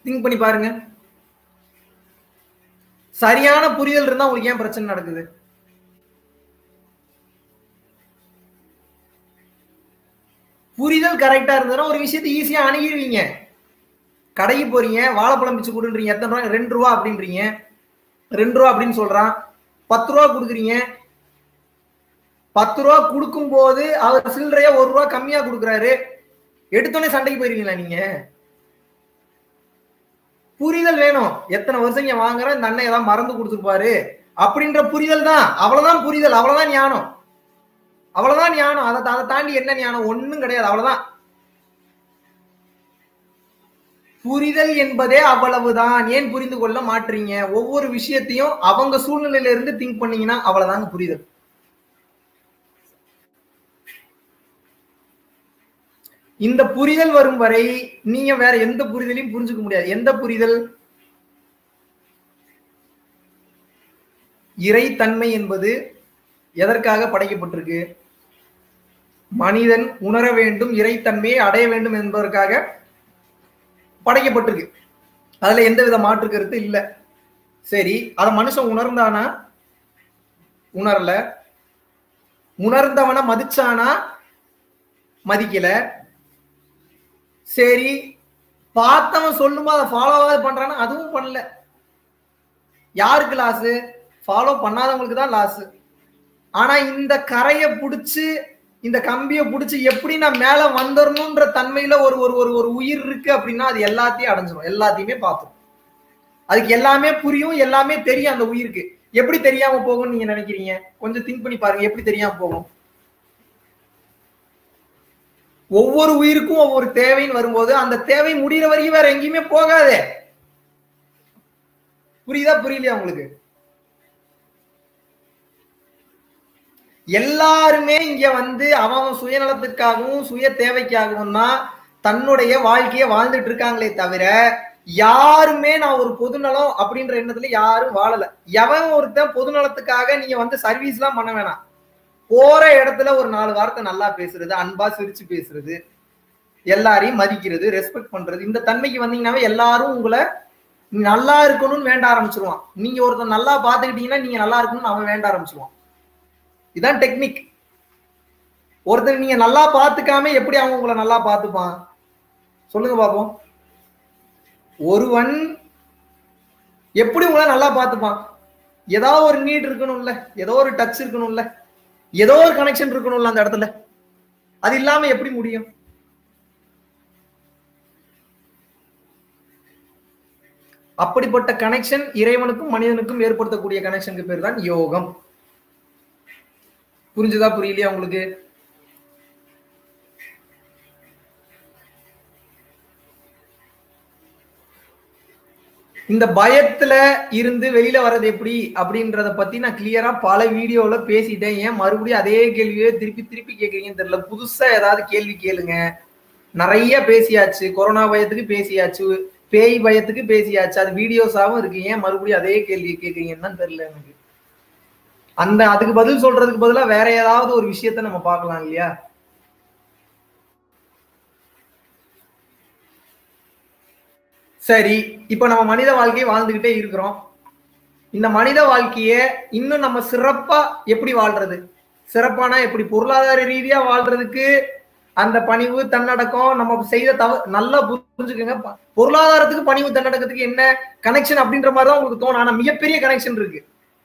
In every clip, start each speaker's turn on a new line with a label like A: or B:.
A: think பண்ணி பாருங்க சரியான புரிதல் இருந்தா உங்களுக்கு ஏன் பிரச்சனை நடக்குது புரிதல் கரெக்டா இருந்ததுன்னா ஒரு விஷயத்தை ஈஸியா அணுகிடுவீங்க கடைக்கு போறீங்க வாழைப்பழம் பிச்சு கொடுன்றீங்க எத்தனை ரூபா ரெண்டு ரூபா அப்படின்றீங்க ரெண்டு ரூபா அப்படின்னு சொல்றான் பத்து ரூபா கொடுக்குறீங்க பத்து ரூபா கொடுக்கும் போது அவர் சில்லறையா ஒரு ரூபா கம்மியா கொடுக்குறாரு எடுத்தோடனே சண்டைக்கு போயிருவீங்களா நீங்க புரிதல் வேணும் எத்தனை வருஷம் இங்க வாங்குறேன் இந்த அண்ணன் ஏதாவது மறந்து கொடுத்துருப்பாரு அப்படின்ற புரிதல் தான் அவ்வளவுதான் புரிதல் அவ்வளவுதான் ஞானம் அவ்வளவுதான் ஞானம் அதை அதை தாண்டி என்ன ஞானம் ஒண்ணும் கிடையாது அவ்வளவுதான் புரிதல் என்பதே அவ்வளவுதான் ஏன் புரிந்து கொள்ள மாட்டீங்க ஒவ்வொரு விஷயத்தையும் அவங்க சூழ்நிலையில இருந்து திங்க் பண்ணீங்கன்னா அவ்வளவுதாங்க புரிதல் இந்த புரிதல் வரும் வரை நீங்க வேற எந்த புரிதலையும் புரிஞ்சுக்க முடியாது எந்த புரிதல் இறைத்தன்மை என்பது எதற்காக படைக்கப்பட்டிருக்கு மனிதன் உணர வேண்டும் இறைத்தன்மையை அடைய வேண்டும் என்பதற்காக படைக்கப்பட்டிருக்கு அதுல எந்த வித மாற்று கருத்து இல்ல சரி அத மனுஷன் உணர்ந்தானா உணரல உணர்ந்தவனை மதிச்சானா மதிக்கல சரி பார்த்தவன் சொல்லுமா அதை ஃபாலோவாது பண்றானா அதுவும் பண்ணல யாருக்கு லாஸ் ஃபாலோ பண்ணாதவங்களுக்கு தான் லாஸ் ஆனா இந்த கரையை பிடிச்சு இந்த கம்பியை பிடிச்சி எப்படி நான் மேல வந்துடணும்ன்ற தன்மையில ஒரு ஒரு ஒரு ஒரு உயிர் இருக்கு அப்படின்னா அது எல்லாத்தையும் அடைஞ்சிடும் எல்லாத்தையுமே பார்த்துரும் அதுக்கு எல்லாமே புரியும் எல்லாமே தெரியும் அந்த உயிருக்கு எப்படி தெரியாம போகும்னு நீங்க நினைக்கிறீங்க கொஞ்சம் திங்க் பண்ணி பாருங்க எப்படி தெரியாம போகும் ஒவ்வொரு உயிருக்கும் ஒவ்வொரு தேவைன்னு வரும்போது அந்த தேவை முடிகிற வரைக்கும் வேற எங்கேயுமே போகாதே புரியுதா புரியலையா உங்களுக்கு எல்லாருமே இங்க வந்து அவன் சுயநலத்துக்காகவும் சுய தேவைக்காகவும் தான் தன்னுடைய வாழ்க்கையை வாழ்ந்துட்டு இருக்காங்களே தவிர யாருமே நான் ஒரு பொதுநலம் அப்படின்ற எண்ணத்துல யாரும் வாழல எவன் ஒருத்தன் பொதுநலத்துக்காக நீங்க வந்து சர்வீஸ் எல்லாம் பண்ண வேணாம் போற இடத்துல ஒரு நாலு வார்த்தை நல்லா பேசுறது அன்பா சிரிச்சு பேசுறது எல்லாரையும் மதிக்கிறது ரெஸ்பெக்ட் பண்றது இந்த தன்மைக்கு வந்தீங்கன்னாவே எல்லாரும் உங்களை நல்லா இருக்கணும்னு வேண்ட ஆரம்பிச்சிருவான் நீங்க ஒருத்தன் நல்லா பாத்துக்கிட்டீங்கன்னா நீங்க நல்லா இருக்கணும்னு அவன் வேண்ட ஆரம்பிச்சிருவான் இதான் டெக்னிக் ஒருத்தர் நீங்க நல்லா பாத்துக்காம எப்படி அவன் உங்களை நல்லா பாத்துப்பான் சொல்லுங்க பாப்போம் ஒருவன் எப்படி உங்களை நல்லா பாத்துப்பான் ஏதாவது ஒரு நீட் இருக்கணும்ல ஏதோ ஒரு டச் இருக்கணும்ல ஏதோ ஒரு கனெக்ஷன் இருக்கணும்ல அந்த இடத்துல அது இல்லாம எப்படி முடியும் அப்படிப்பட்ட கனெக்ஷன் இறைவனுக்கும் மனிதனுக்கும் ஏற்படுத்தக்கூடிய கனெக்ஷனுக்கு பேர் தான் யோகம் புரிஞ்சுதா புரியலையா உங்களுக்கு இந்த பயத்துல இருந்து வெளியில வர்றது எப்படி அப்படின்றத பத்தி நான் கிளியரா பல வீடியோல பேசிட்டேன் ஏன் மறுபடியும் அதே கேள்வியே திருப்பி திருப்பி கேக்குறீங்கன்னு தெரியல புதுசா ஏதாவது கேள்வி கேளுங்க நிறைய பேசியாச்சு கொரோனா பயத்துக்கு பேசியாச்சு பேய் பயத்துக்கு பேசியாச்சு அது வீடியோஸாவும் இருக்கு ஏன் மறுபடியும் அதே கேள்வி கேக்குறீங்கன்னு தான் தெரியல எனக்கு அந்த அதுக்கு பதில் சொல்றதுக்கு பதிலா வேற ஏதாவது ஒரு விஷயத்த நம்ம பார்க்கலாம் இல்லையா சரி இப்ப நம்ம மனித வாழ்க்கையை வாழ்ந்துகிட்டே இருக்கிறோம் இந்த மனித வாழ்க்கைய இன்னும் நம்ம சிறப்பா எப்படி வாழ்றது சிறப்பானா எப்படி பொருளாதார ரீதியா வாழ்றதுக்கு அந்த பணிவு தன்னடக்கம் நம்ம செய்த தவ நல்லா புரிஞ்சுக்கோங்க பொருளாதாரத்துக்கு பணிவு தன்னடக்கத்துக்கு என்ன கனெக்ஷன் அப்படின்ற மாதிரி தான் உங்களுக்கு தோணும் ஆனா மிகப்பெரிய கனெக்ஷன் இருக்கு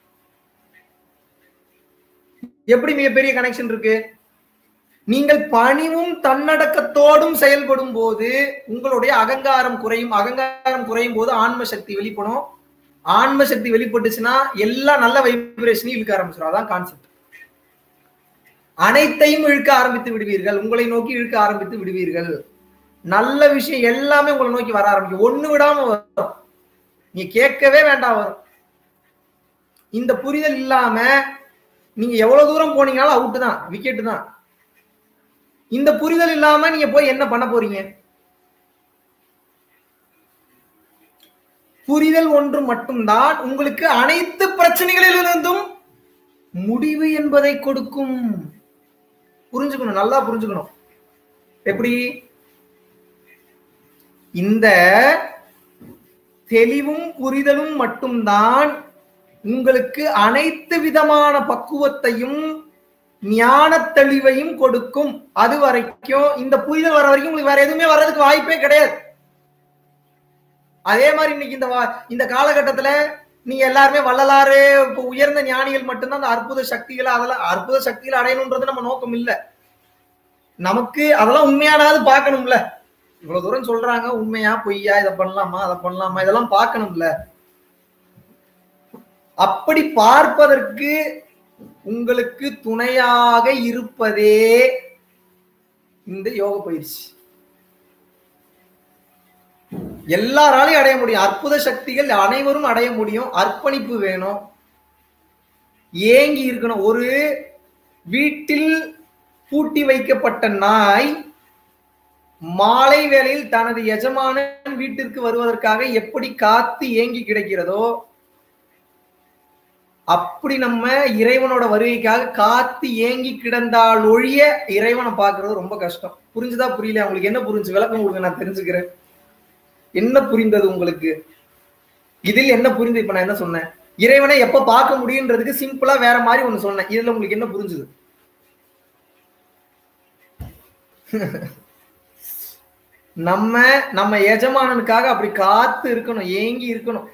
A: எப்படி மிகப்பெரிய கனெக்ஷன் இருக்கு நீங்கள் பணிவும் தன்னடக்கத்தோடும் செயல்படும் போது உங்களுடைய அகங்காரம் குறையும் அகங்காரம் குறையும் போது ஆன்ம சக்தி வெளிப்படும் ஆன்ம சக்தி வெளிப்பட்டுச்சுன்னா எல்லா நல்ல வைப்ரேஷனையும் இழுக்க ஆரம்பிச்சிடும் அதான் கான்செப்ட் அனைத்தையும் இழுக்க ஆரம்பித்து விடுவீர்கள் உங்களை நோக்கி இழுக்க ஆரம்பித்து விடுவீர்கள் நல்ல விஷயம் எல்லாமே உங்களை நோக்கி வர ஆரம்பிக்கும் ஒண்ணு விடாம வரும் நீங்க கேட்கவே வேண்டாம் வரும் இந்த புரிதல் இல்லாம நீங்க எவ்வளவு தூரம் போனீங்கனாலும் அவுட்டு தான் விக்கெட் தான் இந்த புரிதல் இல்லாம நீங்க போய் என்ன பண்ண போறீங்க புரிதல் ஒன்று மட்டும்தான் உங்களுக்கு அனைத்து பிரச்சனைகளிலிருந்தும் முடிவு என்பதை கொடுக்கும் புரிஞ்சுக்கணும் நல்லா புரிஞ்சுக்கணும் எப்படி இந்த தெளிவும் புரிதலும் மட்டும்தான் உங்களுக்கு அனைத்து விதமான பக்குவத்தையும் ஞான தெளிவையும் கொடுக்கும் அது வரைக்கும் இந்த புரிதல் வர வரைக்கும் உங்களுக்கு வேற எதுவுமே வர்றதுக்கு வாய்ப்பே கிடையாது அதே மாதிரி இன்னைக்கு இந்த வா- இந்த காலகட்டத்துல நீங்க எல்லாருமே வள்ளலாறு இப்ப உயர்ந்த ஞானிகள் மட்டும்தான் அந்த அற்புத சக்திகளை அதெல்லாம் அற்புத சக்திகளை அடையணும்ன்றது நம்ம நோக்கம் இல்ல நமக்கு அதெல்லாம் உண்மையானாவது பார்க்கணும்ல இவ்வளவு தூரம் சொல்றாங்க உண்மையா பொய்யா இதை பண்ணலாமா அதை பண்ணலாமா இதெல்லாம் பார்க்கணும்ல அப்படி பார்ப்பதற்கு உங்களுக்கு துணையாக இருப்பதே இந்த யோக பயிற்சி எல்லாராலையும் அடைய முடியும் அற்புத சக்திகள் அனைவரும் அடைய முடியும் அர்ப்பணிப்பு வேணும் ஏங்கி இருக்கணும் ஒரு வீட்டில் பூட்டி வைக்கப்பட்ட நாய் மாலை வேளையில் தனது எஜமானன் வீட்டிற்கு வருவதற்காக எப்படி காத்து ஏங்கி கிடைக்கிறதோ அப்படி நம்ம இறைவனோட வருகைக்காக காத்து ஏங்கி கிடந்தால் ஒழிய இறைவனை பார்க்கிறது ரொம்ப கஷ்டம் புரிஞ்சுதா புரியல உங்களுக்கு என்ன புரிஞ்சு விளக்கம் உங்களுக்கு நான் தெரிஞ்சுக்கிறேன் என்ன புரிந்தது உங்களுக்கு இதில் என்ன புரிந்து இப்ப நான் என்ன சொன்னேன் இறைவனை எப்ப பார்க்க முடியுன்றதுக்கு சிம்பிளா வேற மாதிரி ஒண்ணு சொன்னேன் இதுல உங்களுக்கு என்ன புரிஞ்சுது நம்ம நம்ம எஜமானனுக்காக அப்படி காத்து இருக்கணும் ஏங்கி இருக்கணும்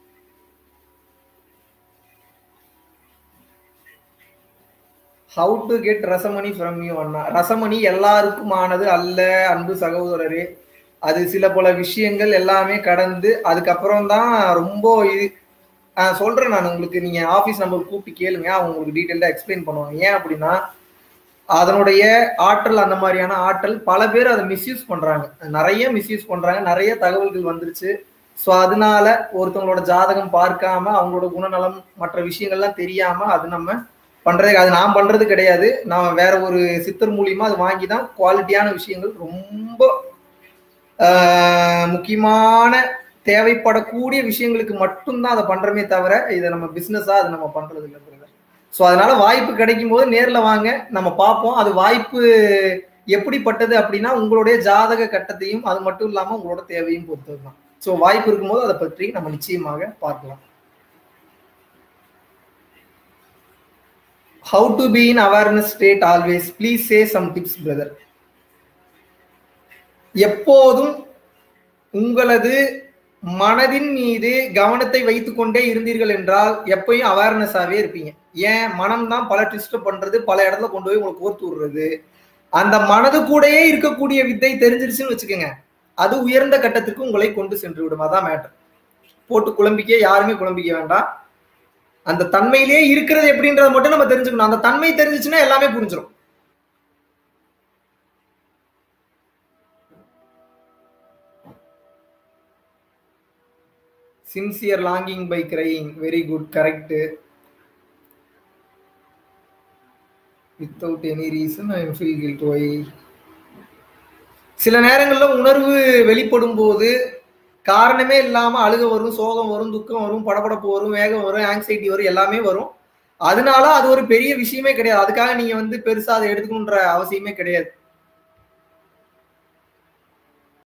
A: ஹவு டு கெட் ரசமணி ஃப்ரம் யூ அண்ணா ரசமணி எல்லாருக்குமானது அல்ல அன்பு சகோதரரே அது சில பல விஷயங்கள் எல்லாமே கடந்து அதுக்கப்புறம் தான் ரொம்ப இது ஆஹ் சொல்றேன் நான் உங்களுக்கு நீங்க ஆபீஸ் நம்பர் கூப்பிட்டு கேளுங்க அவங்க உங்களுக்கு டீட்டெயிலாக எக்ஸ்பிளைன் பண்ணுவாங்க ஏன் அப்படின்னா அதனுடைய ஆற்றல் அந்த மாதிரியான ஆற்றல் பல பேர் அதை மிஸ்யூஸ் பண்றாங்க நிறைய மிஸ்யூஸ் பண்றாங்க நிறைய தகவல்கள் வந்துருச்சு ஸோ அதனால ஒருத்தவங்களோட ஜாதகம் பார்க்காம அவங்களோட குணநலம் மற்ற விஷயங்கள்லாம் தெரியாம அது நம்ம பண்றது அது நான் பண்றது கிடையாது நான் வேற ஒரு சித்தர் மூலியமா அது வாங்கி தான் குவாலிட்டியான விஷயங்கள் ரொம்ப ஆஹ், முக்கியமான தேவைப்படக்கூடிய விஷயங்களுக்கு மட்டும்தான் அதை பண்றமே தவிர இதை நம்ம பிசினஸா அது நம்ம பண்றது இல்லை பிரதர் ஸோ அதனால வாய்ப்பு கிடைக்கும் போது நேர்ல வாங்க நம்ம பார்ப்போம் அது வாய்ப்பு எப்படிப்பட்டது அப்படின்னா உங்களுடைய ஜாதக கட்டத்தையும் அது மட்டும் இல்லாம உங்களோட தேவையும் பொறுத்தது தான் ஸோ வாய்ப்பு இருக்கும்போது அதை பற்றி நம்ம நிச்சயமாக பார்க்கலாம் how to be in awareness state always please say some tips brother எப்போதும் உங்களது மனதின் மீது கவனத்தை வைத்துக் கொண்டே இருந்தீர்கள் என்றால் எப்பயும் அவேர்னஸாவே இருப்பீங்க ஏன் மனம் தான் பல ட்விஸ்ட் பண்றது பல இடத்துல கொண்டு போய் உங்களுக்கு கோர்த்து விடுறது அந்த மனது கூடயே இருக்கக்கூடிய வித்தை தெரிஞ்சிருச்சுன்னு வச்சுக்கோங்க அது உயர்ந்த கட்டத்திற்கு உங்களை கொண்டு சென்று விடும் அதான் மேட்டர் போட்டு குழம்பிக்க யாருமே குழம்பிக்க வேண்டாம் அந்த தன்மையிலேயே இருக்கிறது எப்படின்றத மட்டும் நம்ம தெரிஞ்சுக்கணும் அந்த தன்மை தெரிஞ்சிச்சுன்னா எல்லாமே புரிஞ்சிடும் sincere longing by crying very good correct without any reason I feel guilt why சில நேரங்கள்ல உணர்வு வெளிப்படும் போது காரணமே இல்லாம அழுக வரும் சோகம் வரும் துக்கம் வரும் படபடப்பு வரும் வேகம் வரும் ஆங்ஸைட்டி வரும் எல்லாமே வரும் அதனால அது ஒரு பெரிய விஷயமே கிடையாது அதுக்காக நீங்க வந்து பெருசா அதை எடுத்துக்கணுன்ற அவசியமே கிடையாது